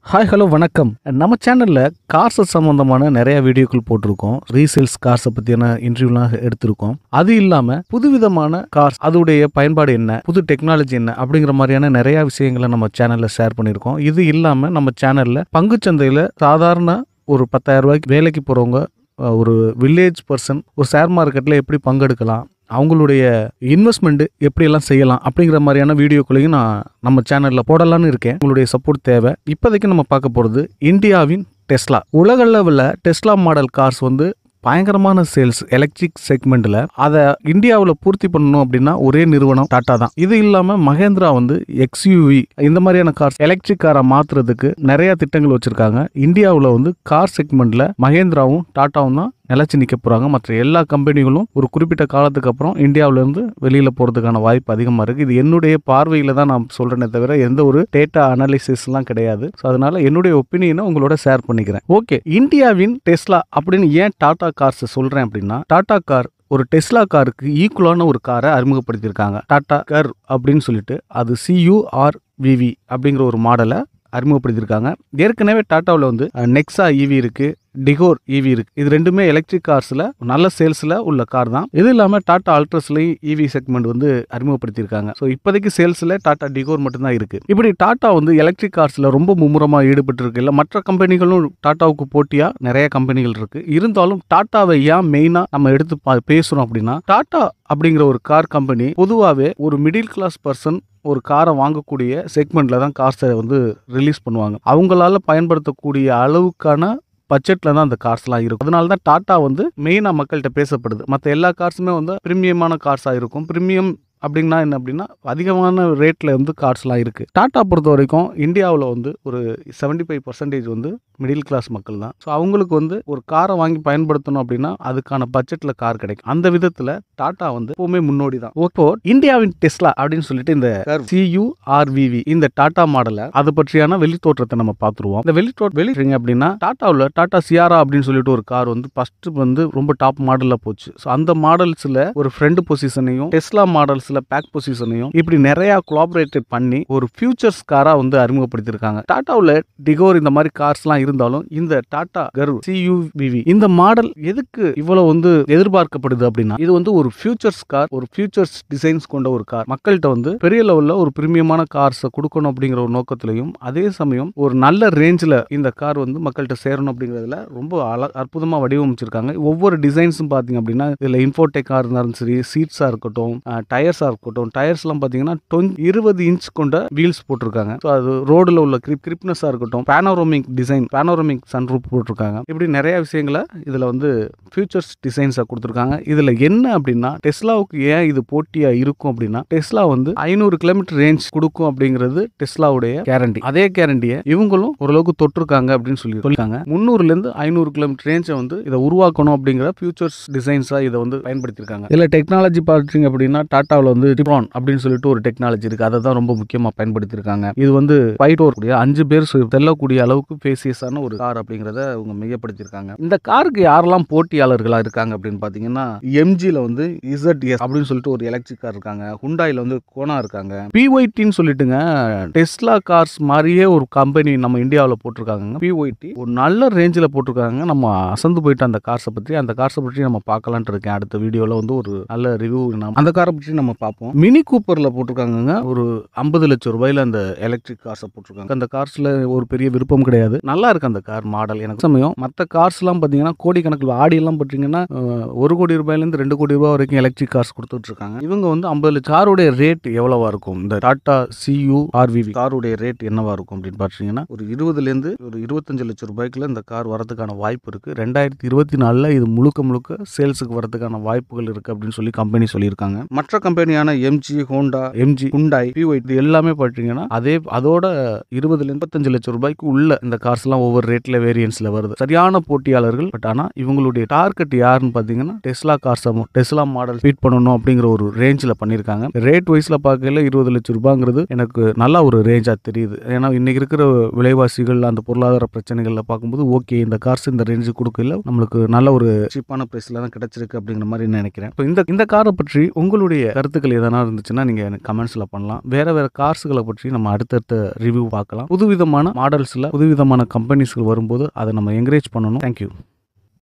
hi hello வணக்கம் நம்ம சேனலில் கார்ஸ் சம்மந்தமான நிறைய வீடியோக்கள் போட்டிருக்கோம் ரீசேல்ஸ் கார்ஸை பற்றியான இன்டர்வியூலாம் எடுத்திருக்கோம் அது இல்லாமல் புதுவிதமான கார்ஸ் அதோடைய பயன்பாடு என்ன புது டெக்னாலஜி என்ன அப்படிங்கிற மாதிரியான நிறைய விஷயங்களை நம்ம சேனலில் ஷேர் பண்ணியிருக்கோம் இது இல்லாமல் நம்ம சேனலில் பங்குச்சந்தையில் சாதாரண ஒரு பத்தாயிரம் ரூபாய்க்கு வேலைக்கு போகிறவங்க ஒரு வில்லேஜ் பர்சன் ஒரு ஷேர் மார்க்கெட்டில் எப்படி பங்கெடுக்கலாம் அவங்களுடைய இன்வெஸ்ட்மெண்ட் எப்படியெல்லாம் செய்யலாம் அப்படிங்கிற மாதிரியான வீடியோக்களையும் நான் நம்ம சேனலில் போடலான்னு இருக்கேன் உங்களுடைய சப்போர்ட் தேவை இப்போதைக்கு நம்ம பார்க்க போகிறது இந்தியாவின் டெஸ்லா உலக லெவலில் டெஸ்லா மாடல் கார்ஸ் வந்து பயங்கரமான சேல்ஸ் எலக்ட்ரிக் செக்மெண்ட்டில் அதை இந்தியாவில் பூர்த்தி பண்ணணும் அப்படின்னா ஒரே நிறுவனம் டாட்டா தான் இது இல்லாமல் மகேந்திரா வந்து எக்ஸ்யூவி இந்த மாதிரியான கார்ஸ் எலக்ட்ரிக் காரை மாற்றுறதுக்கு நிறைய திட்டங்கள் வச்சுருக்காங்க இந்தியாவில் வந்து கார் செக்மெண்ட்டில் மகேந்திராவும் டாட்டாவும் தான் நிலச்சி நிற்க போகிறாங்க மற்ற எல்லா கம்பெனிகளும் ஒரு குறிப்பிட்ட காலத்துக்கு அப்புறம் இந்தியாவிலேருந்து வெளியில் போகிறதுக்கான வாய்ப்பு அதிகமாக இருக்குது இது என்னுடைய பார்வையில் தான் நான் சொல்கிறேனே தவிர எந்த ஒரு டேட்டா அனாலிசிஸ்லாம் கிடையாது ஸோ அதனால் என்னுடைய ஒப்பீனியனை உங்களோட ஷேர் பண்ணிக்கிறேன் ஓகே இந்தியாவின் டெஸ்லா அப்படின்னு ஏன் டாடா கார்ஸ் சொல்கிறேன் அப்படின்னா டாடா கார் ஒரு டெஸ்லா காருக்கு ஈக்குவலான ஒரு காரை அறிமுகப்படுத்தியிருக்காங்க டாடா கர் அப்படின்னு சொல்லிட்டு அது சியூஆர் விவி அப்படிங்கிற ஒரு மாடலை அறிமுகப்படுத்தியிருக்காங்க ஏற்கனவே டாட்டாவில் வந்து நெக்ஸா ஈவி இருக்கு டிகோர் ஈவி இருக்கு இது ரெண்டுமே எலக்ட்ரிக் கார்ஸில் நல்ல சேல்ஸில் உள்ள கார் தான் இது இல்லாமல் டாட்டா அல்ட்ரஸ்லையும் ஈவி செக்மெண்ட் வந்து அறிமுகப்படுத்தியிருக்காங்க ஸோ இப்போதைக்கு சேல்ஸில் டாட்டா டிகோர் மட்டும்தான் இருக்கு இப்படி டாட்டா வந்து எலக்ட்ரிக் கார்ஸில் ரொம்ப மும்முரமாக ஈடுபட்டு இருக்கு இல்லை மற்ற கம்பெனிகளும் டாட்டாவுக்கு போட்டியாக நிறைய கம்பெனிகள் இருக்கு இருந்தாலும் டாட்டாவை ஏன் மெயினாக நம்ம எடுத்து பா- பேசுறோம் அப்படின்னா டாட்டா அப்படிங்கிற ஒரு கார் கம்பெனி பொதுவாகவே ஒரு மிடில் கிளாஸ் பர்சன் ஒரு காரை வாங்கக்கூடிய செக்மெண்ட்ல தான் கார்ஸை வந்து ரிலீஸ் பண்ணுவாங்க அவங்களால பயன்படுத்தக்கூடிய அளவுக்கான பட்ஜெட்டில் தான் அந்த கார்ஸ்லாம் இருக்கும் அதனால தான் டாட்டா வந்து மெயினாக மக்கள்கிட்ட பேசப்படுது மற்ற எல்லா கார்ஸுமே வந்து ப்ரீமியமான கார்ஸாக இருக்கும் ப்ரீமியம் அப்படின்னா என்ன அப்படின்னா அதிகமான ரேட்டில் வந்து கார்ஸ்லாம் இருக்குது டாட்டா பொறுத்த வரைக்கும் இந்தியாவில் வந்து ஒரு செவன்டி ஃபைவ் பர்சன்டேஜ் வந்து மிடில் கிளாஸ் மக்கள் தான் ஸோ அவங்களுக்கு வந்து ஒரு காரை வாங்கி பயன்படுத்தணும் அப்படின்னா அதுக்கான பட்ஜெட்டில் கார் கிடைக்கும் அந்த விதத்தில் டாட்டா வந்து எப்பவுமே முன்னோடி தான் இப்போ இந்தியாவின் டெஸ்லா அப்படின்னு சொல்லிட்டு இந்த சியூஆர்விவி இந்த டாட்டா மாடலை அது பற்றியான வெளித்தோற்றத்தை நம்ம பார்த்துருவோம் இந்த வெளித்தோற்ற வெளிங்க அப்படின்னா டாட்டாவில் டாட்டா சியாரா அப்படின்னு சொல்லிட்டு ஒரு கார் வந்து ஃபர்ஸ்ட் வந்து ரொம்ப டாப் மாடலில் போச்சு ஸோ அந்த மாடல்ஸில் ஒரு ஃப்ரண்ட் பொசிஷனையும் டெஸ்லா மாடல்ஸில் பேக் பொசிஷனையும் இப்படி நிறைய கொலாபரேட் பண்ணி ஒரு ஃபியூச்சர்ஸ் காராக வந்து அறிமுகப்படுத்தியிருக்காங்க டாட்டாவில் டிகோர் இந்த மாதிரி கார்ஸ்லாம் இருந்தாலும் இந்த டாட்டா கர்வ் சியூவிவி இந்த மாடல் எதுக்கு இவ்வளவு வந்து எதிர்பார்க்கப்படுது அப்படின்னா இது வந்து ஒரு ஃபியூச்சர்ஸ் கார் ஒரு ஃபியூச்சர்ஸ் டிசைன்ஸ் கொண்ட ஒரு கார் மக்கள்கிட்ட வந்து பெரிய லெவலில் ஒரு பிரீமியமான கார்ஸை கொடுக்கணும் அப்படிங்கிற ஒரு நோக்கத்திலையும் அதே சமயம் ஒரு நல்ல ரேஞ்சில் இந்த கார் வந்து மக்கள்கிட்ட சேரணும் அப்படிங்கிறதுல ரொம்ப அழ அற்புதமாக வடிவமைச்சிருக்காங்க ஒவ்வொரு டிசைன்ஸும் பார்த்தீங்க அப்படின்னா இதில் இன்ஃபோடெக்காக இருந்தாலும் சரி சீட்ஸாக இருக்கட்டும் டயர்ஸாக இருக்கட்டும் டயர்ஸ்லாம் பார்த்தீங்கன்னா டொன் இருபது இன்ச் கொண்ட வீல்ஸ் போட்டிருக்காங்க ஸோ அது ரோடில் உள்ள கிரிப் கிரிப்னஸாக இருக்கட்டும் பேனோரோமிக் டிசைன் பேனோரோமிக் சன்ரூப் போட்டிருக்காங்க இப்படி நிறைய விஷயங்களை இதில் வந்து ஃபியூச்சர்ஸ் டிசைன்ஸாக கொடுத்துருக்காங்க இதில் என்ன அப்படின்னா டெஸ்லாவுக்கு ஏன் இது போட்டியாக இருக்கும் அப்படின்னா டெஸ்லா வந்து ஐநூறு கிலோமீட்டர் ரேஞ்ச் கொடுக்கும் அப்படிங்கிறது டெஸ்லாவுடைய கேரண்டி அதே கேரண்டியை இவங்களும் ஓரளவுக்கு தொட்டிருக்காங்க அப்படின்னு சொல்லி சொல்லியிருக்காங்க முந்நூறுலேருந்து ஐநூறு கிலோமீட்டர் ரேஞ்சை வந்து இதை உருவாக்கணும் அப்படிங்கிற ஃபியூச்சர்ஸ் டிசைன்ஸாக இதை வந்து பயன்படுத்தியிருக்காங்க இதில் டெக்னாலஜி பார்த்தீங்க அப்படின்னா டாட்டாவில் வந்து டிப்ரான் அப்படின்னு சொல்லிட்டு ஒரு டெக்னாலஜி இருக்குது அதை தான் ரொம்ப முக்கியமாக பயன்படுத்தியிருக்காங்க இது வந்து ஃபைட் கூடிய அஞ்சு பேர் சு- செல்லக்கூடிய அளவுக்கு ஃபேசியஸான ஒரு கார் அப்படிங்கிறத அவங்க மிகப்படுத்தியிருக்காங்க இந்த காருக்கு யாரெல்லாம் போட்டியாளர்களாக இருக்காங்க அப்படின்னு பார்த்தீங்கன்னா எம்ஜியில் வந்து இசட்எஸ் அப்படின்னு சொல்லிட்டு ஒரு எலக்ட்ரிக் கார் இருக்காங்க ஹுண்டாயில் வந்து கோனா இருக்காங்க பிஒய்டின்னு சொல்லிட்டுங்க டெஸ்லா கார்ஸ் மாதிரியே ஒரு கம்பெனி நம்ம இந்தியாவில் போட்டிருக்காங்க பிஒய்டி ஒரு நல்ல ரேஞ்சில் போட்டிருக்காங்க நம்ம அசந்து போயிட்டு அந்த கார்ஸை பற்றி அந்த கார்ஸை பற்றி நம்ம பார்க்கலான்ட்டு இருக்கேன் அடுத்த வீடியோவில் வந்து ஒரு நல்ல ரிவ்யூ அந்த காரை பற்றி நம்ம பார்ப்போம் மினி கூப்பரில் போட்டிருக்காங்க ஒரு ஐம்பது லட்சம் ரூபாயில அந்த எலக்ட்ரிக் கார்ஸை போட்டிருக்காங்க அந்த கார்ஸில் ஒரு பெரிய விருப்பம் கிடையாது நல்லா இருக்கு அந்த கார் மாடல் எனக்கு சமயம் மற்ற கார்ஸ்லாம் பார்த்தீங்கன்னா கோடிக்கணக்கில் ஆடி எல்லாம் பார்த்தீங்கன்னா அஹ், ஒரு கோடி ரூபாயிலேருந்து ரெண்டு கோடி ரூபாய் வரைக்கும் எலக்ட்ரிக் கார்ஸ் கொடுத்துட்டு இருக்காங்க இவங்க வந்து ஐம்பது லட்சம் காருடைய ரேட் எவ்வளவா இருக்கும் இந்த டாடா சியூ ஆர்விவி காருடைய ரேட் என்னவா இருக்கும் அப்படின்னு பார்த்தீங்கன்னா ஒரு இருபதுலேருந்து ஒரு இருபத்தஞ்சு லட்சம் ரூபாய்க்குள்ள இந்த கார் வரதுக்கான வாய்ப்பு இருக்கு ரெண்டாயிரத்தி இருபத்தி நாலில் இது முழுக்க முழுக்க சேல்ஸுக்கு வரதுக்கான வாய்ப்புகள் இருக்கு அப்படின்னு சொல்லி கம்பெனி சொல்லியிருக்காங்க மற்ற கம்பெனியான எம்ஜி ஹோண்டா எம்ஜி குண்டாய் பிஒய் இது எல்லாமே பார்த்தீங்கன்னா அதே அதோட இருபதுல முப்பத்தஞ்சு லட்சம் ரூபாய்க்கு உள்ள இந்த கார்ஸ் எல்லாம் ஒவ்வொரு ரேட்ல வேரியன்ஸ்ல வருது சரியான போட்டியாளர்கள் பட் ஆனா இவங்களுடைய டார்கெட் யாருன்னு பாத்தீங்கன்னா டெஸ்லா கார்ஸ் டெஸ்லா மாடல் ஃபீட் பண்ணணும் அப்படிங்கிற ஒரு ரேஞ்சில் பண்ணியிருக்காங்க ரேட் வைஸ்ல பார்க்கல இருபது லட்சம் ரூபாங்கிறது எனக்கு நல்ல ஒரு ரேஞ்சா தெரியுது ஏன்னா இன்னைக்கு இருக்கிற விலைவாசிகள் அந்த பொருளாதார பிரச்சனைகள்ல பார்க்கும்போது ஓகே இந்த கார்ஸ் இந்த ரேஞ்சு கொடுக்கல நம்மளுக்கு நல்ல ஒரு சீப்பான பிரைஸ்ல தான் கிடைச்சிருக்கு அப்படிங்கிற மாதிரி நினைக்கிறேன் இப்போ இந்த இந்த காரை பற்றி உங்களுடைய கருத்து கருத்துக்கள் எதனா இருந்துச்சுன்னா நீங்கள் எனக்கு கமெண்ட்ஸில் பண்ணலாம் வேறு வேறு கார்ஸுகளை பற்றி நம்ம அடுத்தடுத்த ரிவ்யூ பார்க்கலாம் புதுவிதமான மாடல்ஸில் புதுவிதமான கம்பெனிஸ்கள் வரும்போது அதை நம்ம என்கரேஜ் பண்ணணும் தேங்க்யூ